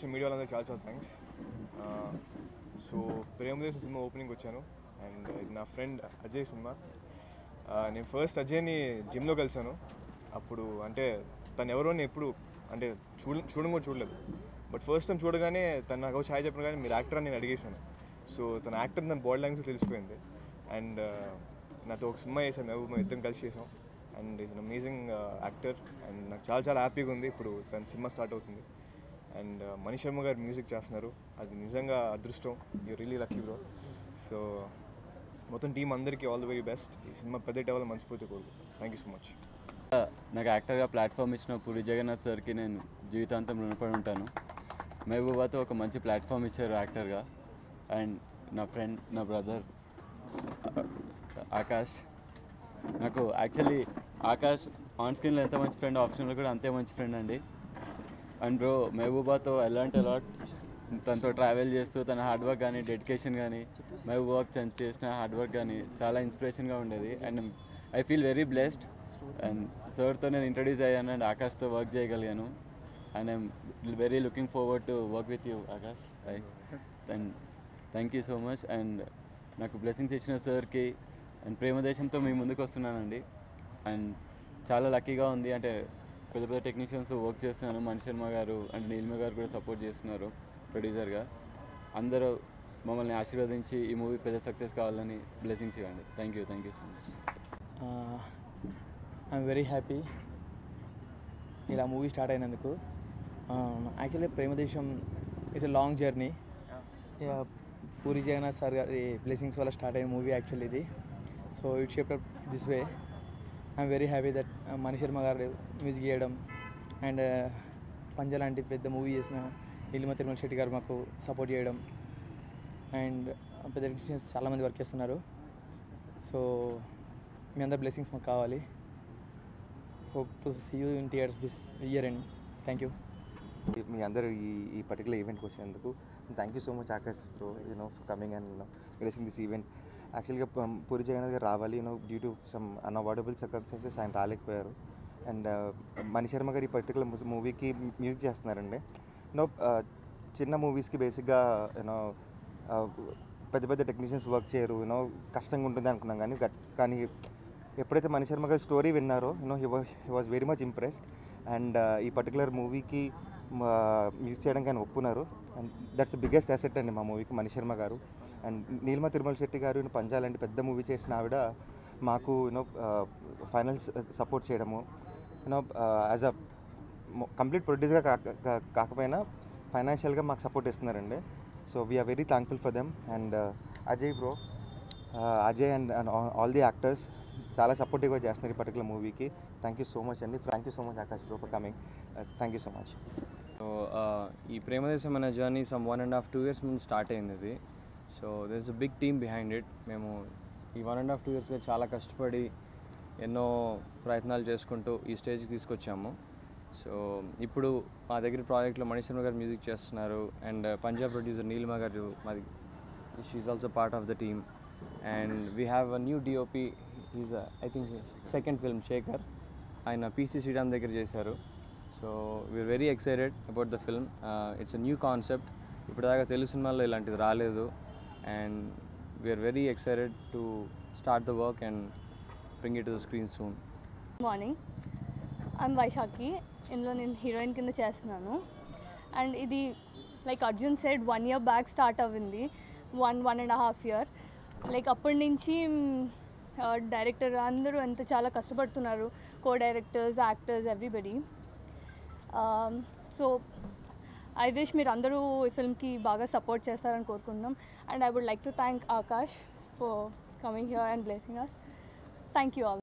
వచ్చిన మీడియా వాళ్ళందరూ చాలా చాలా thanks so Premadesam cinema opening వచ్చాను అండ్ ఇది నా ఫ్రెండ్ అజయ్ సినిమా ఆ, నేను ఫస్ట్ అజయ్ని జిమ్లో కలిశాను అప్పుడు అంటే తను ఎవరో నేను ఎప్పుడు అంటే చూడ చూడడం కూడా చూడలేదు బట్ ఫస్ట్ టైం చూడగానే తను నాకు వచ్చి హాయ్ చెప్పిన కానీ మీరు యాక్టర్ అని నేను అడిగేశాను సో తన యాక్టర్ తన బాడీ లాంగ్వేజ్ తెలిసిపోయింది అండ్ నాతో ఒక సినిమా చేశాను మేము మేము ఇద్దరం కలిసి చేసాం and is an amazing actor and నాకు చాలా చాలా హ్యాపీగా ఉంది ఇప్పుడు తన సినిమా స్టార్ట్ అవుతుంది అండ్ మణి శర్మ గారు మ్యూజిక్ చేస్తున్నారు అది నిజంగా అదృష్టం you really lucky bro so మొత్తం టీం అందరికీ ఆల్ ది వెరీ బెస్ట్ ఈ సినిమా పెద్ద అవ్వాలని మనస్ఫూర్తి కోరుకు థ్యాంక్ యూ సో మచ్ నాకు యాక్టర్గా ప్లాట్ఫామ్ ఇచ్చిన పూరి జగన్నాథ్ సార్కి నేను జీవితాంతం రుణపడి ఉంటాను మహబూబాతో ఒక మంచి ప్లాట్ఫామ్ ఇచ్చారు యాక్టర్గా అండ్ నా ఫ్రెండ్ నా బ్రదర్ ఆకాష్ నాకు యాక్చువల్లీ ఆకాష్ ఆన్ స్క్రీన్లో ఎంత మంచి ఫ్రెండ్ ఆఫ్ స్క్రీన్లో కూడా అంతే మంచి ఫ్రెండ్ అండి అండ్ బ్రో మహబూబాతో ఎలాంటి అలాట్ తనతో ట్రావెల్ చేస్తూ తన హార్డ్ వర్క్ కానీ డెడికేషన్ కానీ మహబూబా తను చేసిన హార్డ్ వర్క్ కానీ చాలా ఇన్స్పిరేషన్గా ఉండేది and I feel very blessed and సార్తో నేను ఇంట్రడ్యూస్ అయ్యాను అండ్ ఆకాష్తో వర్క్ చేయగలిగాను and I'm very looking forward to work with you Akash I and thank you so much and నాకు బ్లెస్సింగ్స్ ఇచ్చిన సార్కి అండ్ ప్రేమదేశంతో మీ ముందుకు వస్తున్నానండి అండ్ చాలా లక్కీగా ఉంది అంటే పెద్ద పెద్ద టెక్నీషియన్స్ వర్క్ చేస్తున్నాను మణి శర్మ గారు అండ్ నీలిమ గారు కూడా సపోర్ట్ చేస్తున్నారు ప్రొడ్యూసర్గా అందరూ మమ్మల్ని ఆశీర్వదించి ఈ మూవీ పెద్ద సక్సెస్ కావాలని బ్లెస్సింగ్స్ ఇవ్వండి thank you thank you so much I'm very happy ఇలా మూవీ స్టార్ట్ అయినందుకు actually Premadesam it's a long journey Puri Jagannath sir గారి బ్లెస్సింగ్స్ వల్ల స్టార్ట్ అయిన మూవీ యాక్చువల్లీ ఇది so it shape this way I'm very happy that Mani Sharma garu music చేయడం and పంజ లాంటి పెద్ద movie చేసిన ఇల్లుమ తిరుమల శెట్టి గారు మాకు సపోర్ట్ చేయడం అండ్ పెద్ద టెక్నీషియన్స్ చాలామంది వర్క్ చేస్తున్నారు సో మీ అందరి బ్లెస్సింగ్స్ మాకు కావాలి hope to see you in theatres this year and thank you మీ అందరూ ఈ ఈ పర్టికులర్ ఈవెంట్కి వచ్చినందుకు thank you so much Akash bro you know for coming and you know gracing this event యాక్చువల్గా పూరి జగన్నాథ్ గారు రావాలి you know due to some unavoidable circumstances ఆయన రాలేకపోయారు అండ్ మణి శర్మ గారు ఈ పర్టికులర్ మూవీకి మ్యూజిక్ చేస్తున్నారండి యూనో చిన్న మూవీస్కి బేసిక్గా యూనో పెద్ద పెద్ద టెక్నీషియన్స్ వర్క్ చేయరు యూనో కష్టంగా ఉంటుంది అనుకున్నాం కానీ గట్- కానీ ఎప్పుడైతే మణి శర్మ గారి స్టోరీ విన్నారో you know he he was very much impressed and ఈ పర్టికులర్ మూవీకి మ్యూజిక్ చేయడానికి ఆయన ఒప్పున్నారు అండ్ దట్స్ బిగ్గెస్ట్ అసెట్ అండి మా మూవీకి మణి శర్మ గారు అండ్ నీలిమ తిరుమల శెట్టి గారు యూనో పంజాలంటే పెద్ద మూవీ చేసిన ఆవిడ మాకు యూనో ఫైనల్ సపోర్ట్ చేయడము యూనో యాజ్ అ కంప్లీట్ ప్రొడ్యూసర్గా కాక కా- కాకపోయినా ఫైనాన్షియల్గా మాకు సపోర్ట్ ఇస్తున్నారండి so we're very thankful for them and Ajay bro Ajay and and all the actors చాలా సపోర్టివ్గా చేస్తున్నారు ఈ పర్టికులర్ మూవీకి థ్యాంక్ యూ సో మచ్ అండి thank you so much Akash bro for coming thank you so much so ఈ ప్రేమదేశం అనే journey some one and half two years ముందు start అయింది ఇది so this is a big team behind it మేము ఈ one and half two ఇయర్స్గా చాలా కష్టపడి ఎన్నో ప్రయత్నాలు చేసుకుంటూ ఈ స్టేజ్కి తీసుకొచ్చాము సో ఇప్పుడు మా దగ్గర ప్రాజెక్ట్లో మణిశర్మ గారు మ్యూజిక్ చేస్తున్నారు అండ్ పంజాబ్ ప్రొడ్యూసర్ నీలిమ గారు మాది she also part of the team and we have a new DOP is I think second film Shekhar ఆయన పీసీ శ్రీరామ్ దగ్గర చేశారు so we're very excited about the film it's a new concept ఇప్పటిదాకా తెలుగు సినిమాల్లో ఇలాంటిది రాలేదు and we're very excited to start the work and bring it to the screen soon morning I'm Vaishakhi ఇందులో నేను heroine కింద చేస్తున్నాను అండ్ ఇది like Arjun side one year back start అవ్వింది one one and half year like అప్పటి నుంచి director అందరూ ఎంత చాలా కష్టపడుతున్నారు co directors actors everybody so I wish మీరు అందరూ ఈ ఫిల్మ్కి బాగా సపోర్ట్ చేస్తారని కోరుకుంటున్నాం and I would like to thank Akash for coming here and blessing us thank you all